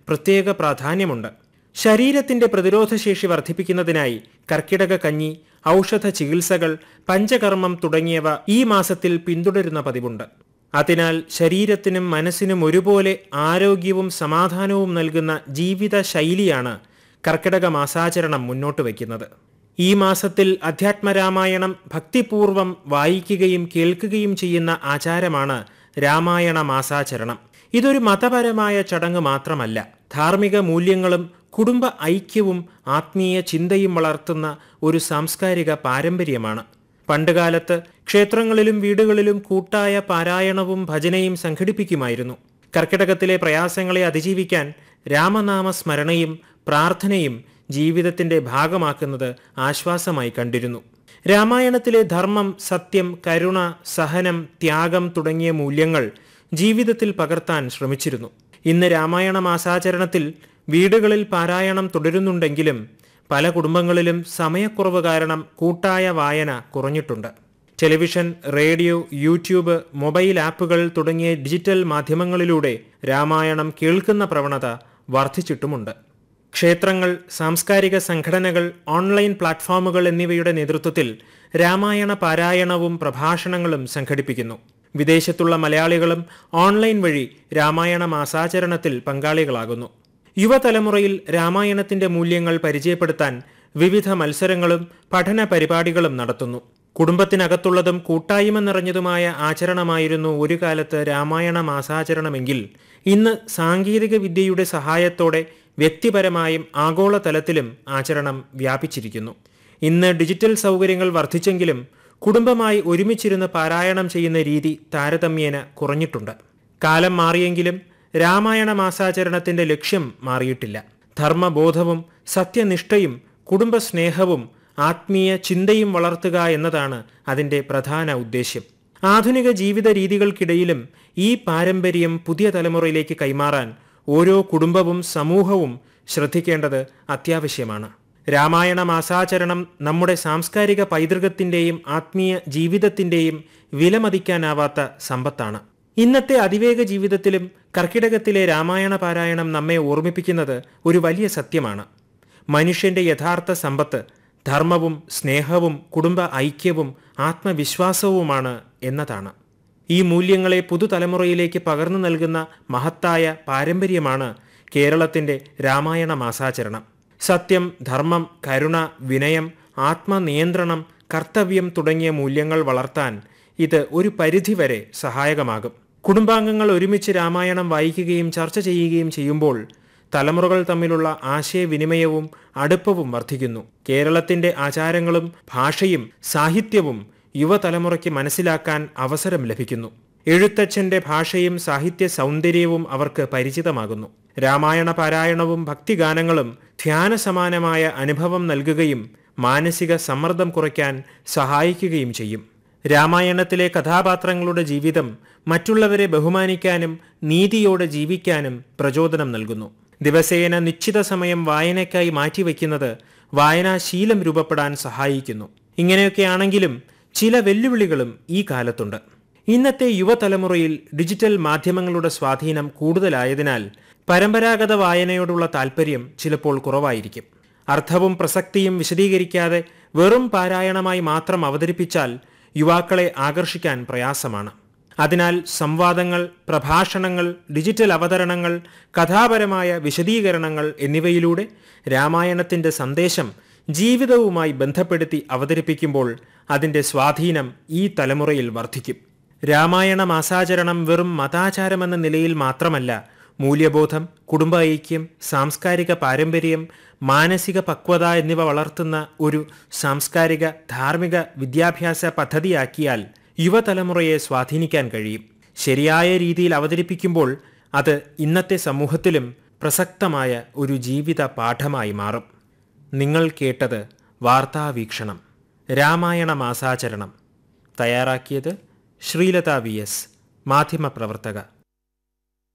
പ്രത്യേക പ്രാധാന്യമുണ്ട് ശരീരത്തിന്റെ പ്രതിരോധശേഷി വർദ്ധിപ്പിക്കുന്നതിനായി കർക്കിടക കഞ്ഞി ഔഷധ ചികിത്സകൾ പഞ്ചകർമ്മം തുടങ്ങിയവ ഈ മാസത്തിൽ പിന്തുടരുന്ന പതിവുണ്ട് അതിനാൽ ശരീരത്തിനും മനസ്സിനും ഒരുപോലെ ആരോഗ്യവും സമാധാനവും നൽകുന്ന ജീവിത ശൈലിയാണ് കർക്കിടക മാസാചരണം മുന്നോട്ട് വയ്ക്കുന്നത് ഈ മാസത്തിൽ അധ്യാത്മരാമായണം ഭക്തിപൂർവം വായിക്കുകയും കേൾക്കുകയും ചെയ്യുന്ന ആചാരമാണ് രാമായണ മാസാചരണം ഇതൊരു മതപരമായ ചടങ്ങ് മാത്രമല്ല ധാർമ്മിക മൂല്യങ്ങളും കുടുംബ ഐക്യവും ആത്മീയ ചിന്തയും വളർത്തുന്ന ഒരു സാംസ്കാരിക പാരമ്പര്യമാണ് പണ്ടുകാലത്ത് ക്ഷേത്രങ്ങളിലും വീടുകളിലും കൂട്ടായ പാരായണവും ഭജനയും സംഘടിപ്പിക്കുമായിരുന്നു കർക്കിടകത്തിലെ പ്രയാസങ്ങളെ അതിജീവിക്കാൻ രാമനാമ സ്മരണയും പ്രാർത്ഥനയും ജീവിതത്തിന്റെ ഭാഗമാക്കുന്നത് ആശ്വാസമായി കണ്ടിരുന്നു രാമായണത്തിലെ ധർമ്മം സത്യം കരുണ സഹനം ത്യാഗം തുടങ്ങിയ മൂല്യങ്ങൾ ജീവിതത്തിൽ പകർത്താൻ ശ്രമിച്ചിരുന്നു ഇന്ന് രാമായണ മാസാചരണത്തിൽ വീടുകളിൽ പാരായണം തുടരുന്നുണ്ടെങ്കിലും പല കുടുംബങ്ങളിലും സമയക്കുറവ് കാരണം കൂട്ടായ വായന കുറഞ്ഞിട്ടുണ്ട് ടെലിവിഷൻ റേഡിയോ യൂട്യൂബ് മൊബൈൽ ആപ്പുകൾ തുടങ്ങിയ ഡിജിറ്റൽ മാധ്യമങ്ങളിലൂടെ രാമായണം കേൾക്കുന്ന പ്രവണത വർദ്ധിച്ചിട്ടുമുണ്ട് ക്ഷേത്രങ്ങൾ സാംസ്കാരിക സംഘടനകൾ ഓൺലൈൻ പ്ലാറ്റ്ഫോമുകൾ എന്നിവയുടെ നേതൃത്വത്തിൽ രാമായണ പാരായണവും പ്രഭാഷണങ്ങളും സംഘടിപ്പിക്കുന്നു വിദേശത്തുള്ള മലയാളികളും ഓൺലൈൻ വഴി രാമായണ മാസാചരണത്തിൽ പങ്കാളികളാകുന്നു യുവതലമുറയിൽ രാമായണത്തിന്റെ മൂല്യങ്ങൾ പരിചയപ്പെടുത്താൻ വിവിധ മത്സരങ്ങളും പഠന പരിപാടികളും നടത്തുന്നു കുടുംബത്തിനകത്തുള്ളതും കൂട്ടായ്മ നിറഞ്ഞതുമായ ആചരണമായിരുന്നു ഒരു കാലത്ത് രാമായണ മാസാചരണമെങ്കിൽ ഇന്ന് സാങ്കേതിക വിദ്യയുടെ സഹായത്തോടെ വ്യക്തിപരമായും ആഗോളതലത്തിലും ആചരണം വ്യാപിച്ചിരിക്കുന്നു ഇന്ന് ഡിജിറ്റൽ സൗകര്യങ്ങൾ വർദ്ധിച്ചെങ്കിലും കുടുംബമായി ഒരുമിച്ചിരുന്ന് പാരായണം ചെയ്യുന്ന രീതി താരതമ്യേന കുറഞ്ഞിട്ടുണ്ട് കാലം മാറിയെങ്കിലും രാമായണ മാസാചരണത്തിന്റെ ലക്ഷ്യം മാറിയിട്ടില്ല ധർമ്മബോധവും സത്യനിഷ്ഠയും കുടുംബസ്നേഹവും ആത്മീയ ചിന്തയും വളർത്തുക എന്നതാണ് അതിന്റെ പ്രധാന ഉദ്ദേശ്യം ആധുനിക ജീവിത രീതികൾക്കിടയിലും ഈ പാരമ്പര്യം പുതിയ തലമുറയിലേക്ക് കൈമാറാൻ ഓരോ കുടുംബവും സമൂഹവും ശ്രദ്ധിക്കേണ്ടത് അത്യാവശ്യമാണ് രാമായണ മാസാചരണം നമ്മുടെ സാംസ്കാരിക പൈതൃകത്തിന്റെയും ആത്മീയ ജീവിതത്തിന്റെയും വിലമതിക്കാനാവാത്ത സമ്പത്താണ് ഇന്നത്തെ അതിവേഗ ജീവിതത്തിലും കർക്കിടകത്തിലെ രാമായണ പാരായണം നമ്മെ ഓർമ്മിപ്പിക്കുന്നത് ഒരു വലിയ സത്യമാണ് മനുഷ്യന്റെ യഥാർത്ഥ സമ്പത്ത് ധർമ്മവും സ്നേഹവും കുടുംബ ഐക്യവും ആത്മവിശ്വാസവുമാണ് എന്നതാണ് ഈ മൂല്യങ്ങളെ പുതുതലമുറയിലേക്ക് പകർന്നു നൽകുന്ന മഹത്തായ പാരമ്പര്യമാണ് കേരളത്തിന്റെ രാമായണ മാസാചരണം സത്യം ധർമ്മം കരുണ വിനയം ആത്മനിയന്ത്രണം കർത്തവ്യം തുടങ്ങിയ മൂല്യങ്ങൾ വളർത്താൻ ഇത് ഒരു പരിധിവരെ സഹായകമാകും കുടുംബാംഗങ്ങൾ ഒരുമിച്ച് രാമായണം വായിക്കുകയും ചർച്ച ചെയ്യുകയും ചെയ്യുമ്പോൾ തലമുറകൾ തമ്മിലുള്ള ആശയവിനിമയവും അടുപ്പവും വർദ്ധിക്കുന്നു കേരളത്തിന്റെ ആചാരങ്ങളും ഭാഷയും സാഹിത്യവും യുവതലമുറയ്ക്ക് മനസ്സിലാക്കാൻ അവസരം ലഭിക്കുന്നു എഴുത്തച്ഛന്റെ ഭാഷയും സാഹിത്യ സൗന്ദര്യവും അവർക്ക് പരിചിതമാകുന്നു രാമായണ പാരായണവും ഭക്തിഗാനങ്ങളും ധ്യാന സമാനമായ അനുഭവം നൽകുകയും മാനസിക സമ്മർദ്ദം കുറയ്ക്കാൻ സഹായിക്കുകയും ചെയ്യും രാമായണത്തിലെ കഥാപാത്രങ്ങളുടെ ജീവിതം മറ്റുള്ളവരെ ബഹുമാനിക്കാനും നീതിയോടെ ജീവിക്കാനും പ്രചോദനം നൽകുന്നു ദിവസേന നിശ്ചിത സമയം വായനയ്ക്കായി മാറ്റിവെക്കുന്നത് വായനാശീലം രൂപപ്പെടാൻ സഹായിക്കുന്നു ഇങ്ങനെയൊക്കെയാണെങ്കിലും ചില വെല്ലുവിളികളും ഈ കാലത്തുണ്ട് ഇന്നത്തെ യുവതലമുറയിൽ ഡിജിറ്റൽ മാധ്യമങ്ങളുടെ സ്വാധീനം കൂടുതലായതിനാൽ പരമ്പരാഗത വായനയോടുള്ള താൽപ്പര്യം ചിലപ്പോൾ കുറവായിരിക്കും അർത്ഥവും പ്രസക്തിയും വിശദീകരിക്കാതെ വെറും പാരായണമായി മാത്രം അവതരിപ്പിച്ചാൽ യുവാക്കളെ ആകർഷിക്കാൻ പ്രയാസമാണ് അതിനാൽ സംവാദങ്ങൾ പ്രഭാഷണങ്ങൾ ഡിജിറ്റൽ അവതരണങ്ങൾ കഥാപരമായ വിശദീകരണങ്ങൾ എന്നിവയിലൂടെ രാമായണത്തിന്റെ സന്ദേശം ജീവിതവുമായി ബന്ധപ്പെടുത്തി അവതരിപ്പിക്കുമ്പോൾ അതിന്റെ സ്വാധീനം ഈ തലമുറയിൽ വർദ്ധിക്കും രാമായണ മാസാചരണം വെറും മതാചാരമെന്ന നിലയിൽ മാത്രമല്ല മൂല്യബോധം കുടുംബ ഐക്യം സാംസ്കാരിക പാരമ്പര്യം മാനസിക പക്വത എന്നിവ വളർത്തുന്ന ഒരു സാംസ്കാരിക ധാർമ്മിക വിദ്യാഭ്യാസ പദ്ധതിയാക്കിയാൽ യുവതലമുറയെ സ്വാധീനിക്കാൻ കഴിയും ശരിയായ രീതിയിൽ അവതരിപ്പിക്കുമ്പോൾ അത് ഇന്നത്തെ സമൂഹത്തിലും പ്രസക്തമായ ഒരു ജീവിത പാഠമായി മാറും നിങ്ങൾ കേട്ടത് വാർത്താവീക്ഷണം രാമായണ മാസാചരണം തയ്യാറാക്കിയത് ശ്രീലത വി എസ് മാധ്യമപ്രവർത്തക